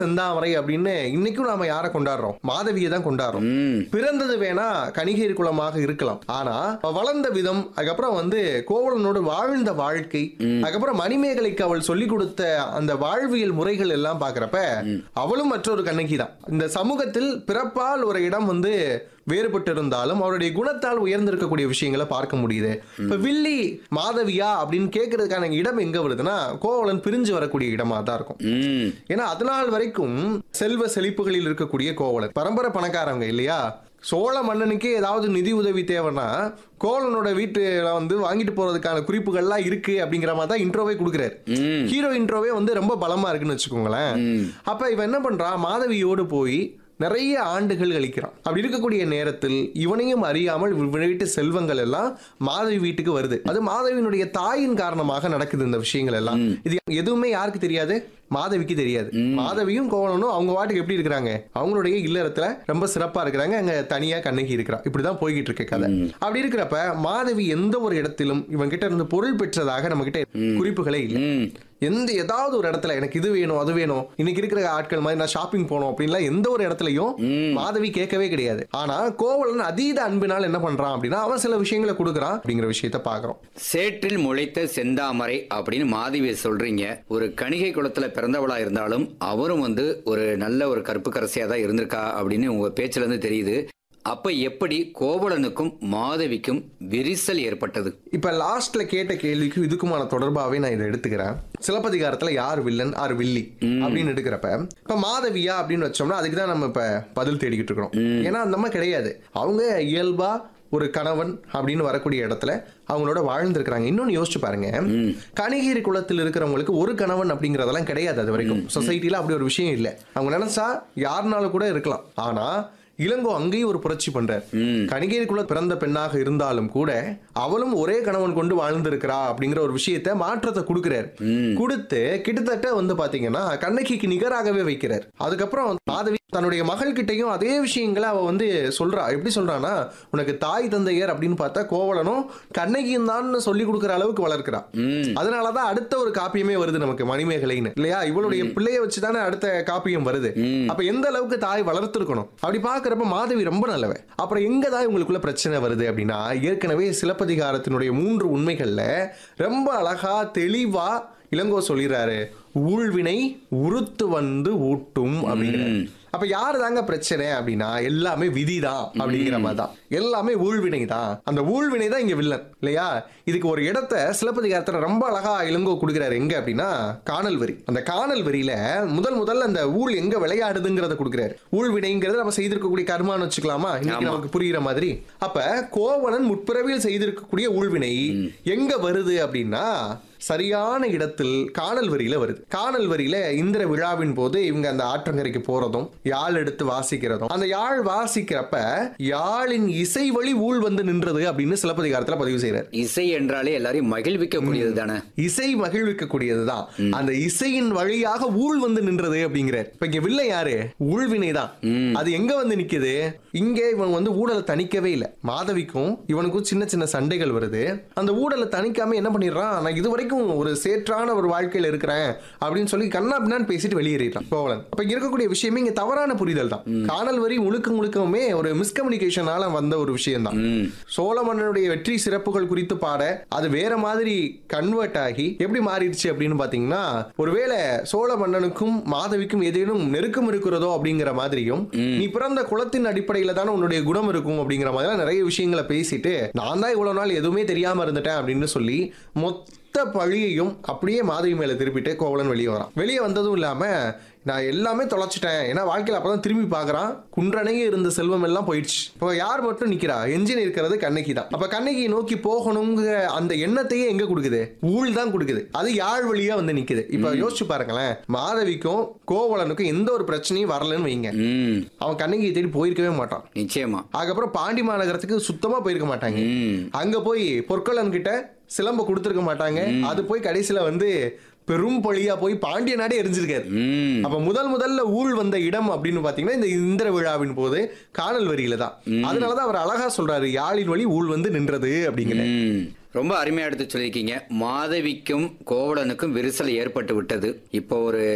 செந்தாமரை அப்படின்னு இன்னைக்கும் நாம யாரை கொண்டாடுறோம் மாதவியை தான் கொண்டாடுறோம் ம் பிறந்தது வேணா கணிகை குலமாக இருக்கலாம் ஆனா வளர்ந்த விதம் அதுக்கப்புறம் வந்து கோவலனோடு வாழ்ந்த வாழ்க்கை அதுக்கப்புறம் மணிமேகலைக்கு அவள் சொல்லிக் கொடுத்த அந்த வாழ்வியல் முறைகள் எல்லாம் பாக்குறப்ப அவளும் மற்றொரு கண்ணகி தான் இந்த சமூகத்தில் பிறப்பால் ஒரு இடம் வந்து வேறுபட்டு இருந்தாலும் அவருடைய குணத்தால் உயர்ந்திருக்கக்கூடிய விஷயங்களை பார்க்க முடியுது இப்ப வில்லி மாதவியா அப்படின்னு கேட்கறதுக்கான இடம் எங்க வருதுன்னா கோவலன் பிரிஞ்சு வரக்கூடிய இடமா தான் இருக்கும் ம் ஏன்னா அதனால் வரைக்கும் செல்வ செழிப்புகளில் இருக்கக்கூடிய கோவலன் பரம்பரை பணக்காரங்க இல்லையா சோழ மன்னனுக்கே ஏதாவது நிதி உதவி தேவைன்னா கோவலனோட வீட்டுல வந்து வாங்கிட்டு போறதுக்கான குறிப்புகள்லாம் இருக்கு அப்படிங்கிற மாதிரி தான் இன்ட்ரோவே கொடுக்குறாரு ம் ஹீரோ இன்ட்ரோவே வந்து ரொம்ப பலமா இருக்குன்னு வச்சுக்கோங்களேன் ம். அப்ப இவன் என்ன பண்றான் மாதவியோடு போய் நிறைய ஆண்டுகள் கழிக்கிறான் அப்படி இருக்கக்கூடிய நேரத்தில் இவனையும் அறியாமல் இவன் வீட்டு செல்வங்கள் எல்லாம் மாதவி வீட்டுக்கு வருது அது மாதவியினுடைய தாயின் காரணமாக நடக்குது இந்த விஷயங்கள் எல்லாம் இது எதுவுமே யாருக்கு தெரியாது மாதவிக்கு தெரியாது மாதவியும் கோவலனும் அவங்க வாட்டுக்கு எப்படி இருக்கிறாங்க அவங்களுடைய இல்லறத்துல ரொம்ப சிறப்பா இருக்கிறாங்க அங்க தனியா கண்ணகி இருக்கிறா இப்படிதான் போய்கிட்டு இருக்கு கதை அப்படி இருக்கிறப்ப மாதவி எந்த ஒரு இடத்திலும் இவன் கிட்ட இருந்து பொருள் பெற்றதாக நம்ம கிட்ட குறிப்புகளே இல்லை ம் எந்த ஏதாவது ஒரு இடத்துல எனக்கு இது வேணும் அது வேணும் இன்னைக்கு இருக்கிற ஆட்கள் மாதிரி நான் ஷாப்பிங் போனோம் அப்படின்லாம் எந்த ஒரு இடத்துலயும் மாதவி கேட்கவே கிடையாது ஆனா கோவலன் அதீத அன்பினால் என்ன பண்றான் அப்படின்னா அவன் சில விஷயங்களை கொடுக்குறான் அப்படிங்கிற விஷயத்த பாக்குறோம் சேற்றில் முளைத்த செந்தாமரை அப்படின்னு மாதவி சொல்றீங்க ஒரு கணிகை குலத்துல பிறந்தவளா இருந்தாலும் அவரும் வந்து ஒரு நல்ல ஒரு கருப்பு கரசியா தான் இருந்திருக்கா அப்படின்னு உங்க பேச்சுல இருந்து தெரியுது அப்ப எப்படி கோவலனுக்கும் மாதவிக்கும் விரிசல் ஏற்பட்டது இப்ப லாஸ்ட்ல கேட்ட கேள்விக்கு இதுக்குமான தொடர்பாவே நான் இதை எடுத்துக்கிறேன் சிலப்பதிகாரத்துல யார் வில்லன் யார் வில்லி அப்படின்னு எடுக்கிறப்ப இப்ப மாதவியா அப்படின்னு வச்சோம்னா அதுக்கு தான் நம்ம இப்ப பதில் தேடிக்கிட்டு இருக்கிறோம் ஏன்னா அந்த மாதிரி கிடையாது அவங்க இயல்பா ஒரு கணவன் அப்படின்னு வரக்கூடிய இடத்துல அவங்களோட வாழ்ந்திருக்கிறாங்க இன்னொன்னு யோசிச்சு பாருங்க கணிகிரி குலத்தில் இருக்கிறவங்களுக்கு ஒரு கணவன் அப்படிங்கறதெல்லாம் கிடையாது அது வரைக்கும் சொசைட்டில அப்படி ஒரு விஷயம் இல்லை அவங்க நினைச்சா யாருனாலும் கூட இருக்கலாம் ஆனா இளங்கோ அங்கேயும் ஒரு புரட்சி பண்றார் கணிகைக்குள்ள பிறந்த பெண்ணாக இருந்தாலும் கூட அவளும் ஒரே கணவன் கொண்டு வாழ்ந்திருக்கிறா அப்படிங்கிற ஒரு விஷயத்த மாற்றத்தை கொடுக்கிறார் கொடுத்து கிட்டத்தட்ட வந்து பாத்தீங்கன்னா கண்ணகிக்கு நிகராகவே வைக்கிறார் அதுக்கப்புறம் மாதவி தன்னுடைய மகள் கிட்டயும் அதே விஷயங்களை அவ வந்து சொல்றா எப்படி சொல்றான்னா உனக்கு தாய் தந்தையர் அப்படின்னு பார்த்தா கோவலனும் கண்ணகியும் தான் சொல்லி கொடுக்குற அளவுக்கு வளர்க்கிறா ம் அதனாலதான் அடுத்த ஒரு காப்பியமே வருது நமக்கு மணிமேகலைன்னு இல்லையா இவளுடைய பிள்ளைய வச்சுதானே அடுத்த காப்பியம் வருது ம். அப்ப எந்த அளவுக்கு தாய் வளர்த்திருக்கணும் அப்படி பாக்குறப்ப மாதவி ரொம்ப நல்லவ அப்புறம் எங்க தான் இவங்களுக்குள்ள பிரச்சனை வருது அப்படின்னா ஏற்கனவே சிலப்பதிகாரத்தினுடைய மூன்று உண்மைகள்ல ரொம்ப அழகா தெளிவா இளங்கோ சொல்லிடுறாரு ஊழ்வினை உருத்து வந்து ஊட்டும் அப்படிங்கிறாரு அப்ப யாரு தாங்க பிரச்சனை அப்படின்னா எல்லாமே விதிதான் அப்படிங்கிற மாதிரி தான் எல்லாமே ஊழ்வினை தான் அந்த ஊழ்வினை தான் இங்க வில்லன் இல்லையா இதுக்கு ஒரு இடத்த சிலப்பதிகாரத்துல ரொம்ப அழகா இளங்கோ கொடுக்குறாரு எங்க அப்படின்னா காணல் வரி அந்த காணல் வரியில முதல் முதல்ல அந்த ஊழ் எங்க விளையாடுதுங்கிறத கொடுக்குறாரு ஊழ்வினைங்கிறது நம்ம செய்திருக்கக்கூடிய கர்மான்னு வச்சுக்கலாமா இன்னைக்கு ஆமா. நமக்கு புரியுற மாதிரி அப்ப கோவலன் முற்பிறவியில் செய்திருக்கக்கூடிய ஊழ்வினை எங்க வருது அப்படின்னா சரியான இடத்தில் காணல் வரியில வருது காணல் வரியில இந்திர விழாவின் போது இவங்க அந்த ஆற்றங்கரைக்கு போறதும் யாழ் எடுத்து வாசிக்கிறதும் அந்த யாழ் வாசிக்கிறப்ப யாழின் இசை வழி ஊழ் வந்து நின்றது அப்படின்னு சிலப்பதிகாரத்துல பதிவு செய்யறாரு இசை என்றாலே எல்லாரையும் மகிழ்விக்கக்கூடியது தானே இசை மகிழ்விக்கக்கூடியதுதான் அந்த இசையின் வழியாக ஊழ் வந்து நின்றது அப்படிங்கிறார் இப்ப இங்க வில்லை யாரு ஊழ்வினை தான் அது எங்க வந்து நிக்குது இங்கே இவன் வந்து ஊழலை தணிக்கவே இல்லை மாதவிக்கும் இவனுக்கும் சின்ன சின்ன சண்டைகள் வருது அந்த ஊழலை தணிக்காம என்ன பண்ணிடுறான் நான் இது வரைக்கும் ஒரு சேற்றான ஒரு வாழ்க்கையில இருக்கிறேன் அப்படின்னு சொல்லி கண்ணா பின்னான்னு பேசிட்டு வெளியேறிடுறான் கோவலன் அப்ப இங்க இருக்கக்கூடிய விஷயமே இங்க தவறான புரிதல் தான் காணல் வரி முழுக்க முழுக்கவுமே ஒரு மிஸ்கம்யூனிகேஷனால வந்த ஒரு விஷயம் தான் ம் சோழ மன்னனுடைய வெற்றி சிறப்புகள் குறித்து பாட அது வேற மாதிரி கன்வெர்ட் ஆகி எப்படி மாறிடுச்சு அப்படின்னு பாத்தீங்கன்னா ஒருவேளை சோழ மன்னனுக்கும் மாதவிக்கும் ஏதேனும் நெருக்கம் இருக்கிறதோ அப்படிங்கிற மாதிரியும் நீ பிறந்த குலத்தின் அடிப்படையில தானே உன்னுடைய குணம் இருக்கும் அப்படிங்கிற மாதிரி நிறைய விஷயங்களை பேசிட்டு நான் தான் இவ்வளவு நாள் எதுவுமே தெரியாம இருந்துட்டேன் அப்படின்னு சொல்லி மொத்த பழியையும் அப்படியே மாதவி மேல திருப்பிட்டு கோவலன் வெளியே வரான் வெளியே வந்ததும் இல்லாம நான் எல்லாமே தொலைச்சிட்டேன் ஏன்னா வாழ்க்கையில அப்பதான் திரும்பி பார்க்கறான் குன்றனையே இருந்த செல்வம் எல்லாம் போயிடுச்சு இப்போ யார் மட்டும் நிக்கிறா என்ஜின் இருக்கிறது கண்ணகி தான் அப்ப கண்ணகி நோக்கி போகணுங்கிற அந்த எண்ணத்தையே எங்க கொடுக்குது ஊழ் தான் கொடுக்குது அது யாழ் வழியா வந்து நிக்குது இப்ப யோசிச்சு பாருங்களேன் மாதவிக்கும் கோவலனுக்கும் எந்த ஒரு பிரச்சனையும் வரலன்னு வைங்க ம் அவன் கண்ணகியை தேடி போயிருக்கவே மாட்டான் நிச்சயமா அதுக்கப்புறம் பாண்டி மாநகரத்துக்கு சுத்தமா போயிருக்க மாட்டாங்க ம் அங்க போய் பொற்கொள்ளன் கிட்ட சிலம்ப கொடுத்துருக்க மாட்டாங்க அது போய் கடைசியில வந்து பெரும் பழியா போய் பாண்டிய நாடே எரிஞ்சிருக்காரு ம் அப்ப முதல் முதல்ல ஊழ் வந்த இடம் அப்படின்னு பாத்தீங்கன்னா இந்த இந்திர விழாவின் போது காணல் வரியில தான் அதனாலதான் அவர் அழகா சொல்றாரு யாழின் வழி ஊழ் வந்து நின்றது அப்படிங்கிற ம். ரொம்ப அருமையா எடுத்து சொல்லியிருக்கீங்க மாதவிக்கும் கோவலனுக்கும் விரிசல் ஏற்பட்டு விட்டது இப்போ ஒரு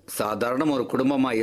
சாதாரண ஒரு குடும்பமா